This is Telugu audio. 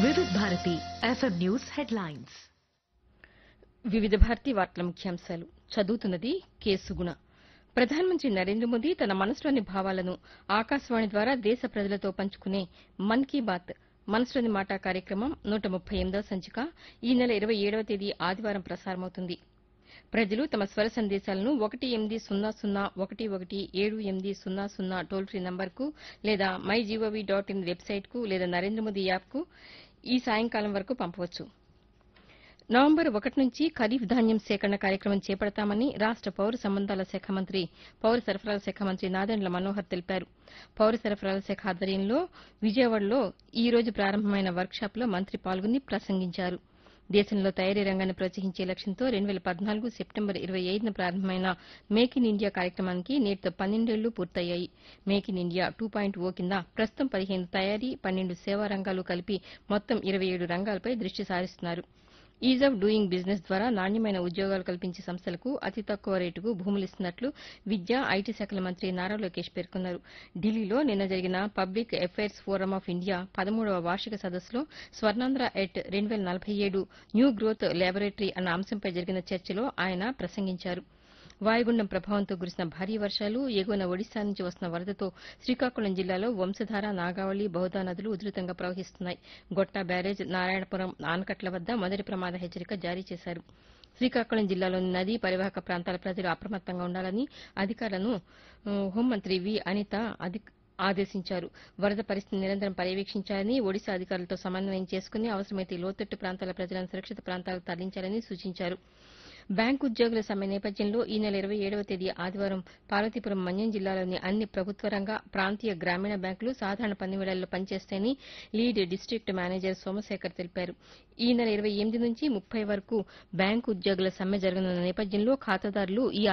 వివిధ భారతి ఎఫ్ఎం న్యూస్ హెడ్లైన్స్ వివిధ భారతి వార్తల ముఖ్యాంశాలు చదువుతున్నది కె సుగుణ ప్రధానమంత్రి నరేంద్ర మోదీ తన మనసులోని భావాలను ఆకాశవాణి ద్వారా దేశ ప్రజలతో పంచుకునే మన్ కీ బాత్ మనసులోని మాట కార్యక్రమం నూట ముప్పై ఎనిమిదవ సంచిక ఈ నెల ఇరవై ఏడవ తేదీ ఆదివారం ప్రసారమవుతుంది ప్రజలు తమ స్వర సందేశాలను ఒకటి ఎనిమిది సున్నా సున్నా ఒకటి ఒకటి ఏడు ఎనిమిది సున్నా సున్నా టోల్ ఫ్రీ నంబర్కు లేదా మై జీఓవీ డాట్ ఇన్ వెబ్సైట్కు లేదా నరేంద్ర మోదీ యాప్కు ఈ సాయంకాలం వరకు పంపవచ్చు నవంబర్ ఒకటి నుంచి ఖరీఫ్ ధాన్యం సేకరణ కార్యక్రమం చేపడతామని రాష్ట పౌర సంబంధాల శాఖ మంత్రి పౌర సరఫరాల శాఖ మంత్రి నాదెండ్ల మనోహర్ తెలిపారు పౌర సరఫరాల శాఖ ఆధ్వర్యంలో విజయవాడలో ఈ రోజు ప్రారంభమైన వర్క్షాప్లో మంత్రి పాల్గొని ప్రసంగించారు దేశంలో తయారీ రంగాన్ని ప్రోత్సహించే లక్ష్యంతో రెండు వేల పద్నాలుగు సెప్టెంబర్ ఇరవై ఐదున ప్రారంభమైన మేక్ ఇన్ ఇండియా కార్యక్రమానికి నేటితో పన్నెండేళ్లు పూర్తయ్యాయి make in India two point o కింద ప్రస్తుతం పదిహేను తయారీ పన్నెండు సేవా రంగాలు కలిపి మొత్తం ఇరవై ఏడు రంగాలపై దృష్టి సారిస్తున్నారు ఈజ్ ఆఫ్ డూయింగ్ బిజినెస్ ద్వారా నాణ్యమైన ఉద్యోగాలు కల్పించే సంస్థలకు అతి తక్కువ రేటుకు భూములిస్తున్నట్లు విద్యా ఐటీ శాఖల మంత్రి నారా లోకేష్ పేర్కొన్నారు ఢిల్లీలో నిన్న జరిగిన public affairs forum of India పదమూడవ వార్షిక సదస్సులో స్వర్ణాంధ్ర ఎట్ రెండు వేల నలభై ఏడు న్యూ గ్రోత్ ల్యాబొరేటరీ అన్న అంశంపై జరిగిన చర్చలో ఆయన ప్రసంగించారు వాయుగుండం ప్రభావంతో కురిసిన భారీ వర్షాలు ఎగువన ఒడిశా నుంచి వస్తున్న వరదతో శ్రీకాకుళం జిల్లాలో వంశధార నాగావళి బహుదా నదులు ఉధృతంగా ప్రవహిస్తున్నాయి గొట్ట బ్యారేజ్ నారాయణపురం ఆనకట్ల వద్ద మొదటి ప్రమాద హెచ్చరిక జారీ చేశారు శ్రీకాకుళం జిల్లాలోని నదీ పరివాహక ప్రాంతాల ప్రజలు అప్రమత్తంగా ఉండాలని అధికారులను ఆ, హోంమంత్రి వి అనిత అధిక ఆదేశించారు వరద పరిస్థితిని నిరంతరం పర్యవేక్షించాలని ఒడిశా అధికారులతో సమన్వయం చేసుకుని అవసరమైతే లోతట్టు ప్రాంతాల ప్రజలను సురక్షిత ప్రాంతాలకు తరలించాలని సూచించారు బ్యాంకు ఉద్యోగుల సమ్మె నేపథ్యంలో ఈ నెల ఇరవై ఏడవ తేదీ ఆదివారం పార్వతీపురం మన్యం జిల్లాలోని అన్ని ప్రభుత్వ రంగ ప్రాంతీయ గ్రామీణ బ్యాంకులు సాధారణ పని వేళల్లో పనిచేస్తాయని లీడ్ డిస్టిక్ట్ మేనేజర్ సోమశేఖర్ తెలిపారు ఈ నెల ఇరవై ఎనిమిది నుంచి ముప్పై వరకు బ్యాంకు ఉద్యోగుల సమ్మె జరగనున్న నేపథ్యంలో ఖాతాదారులు ఈ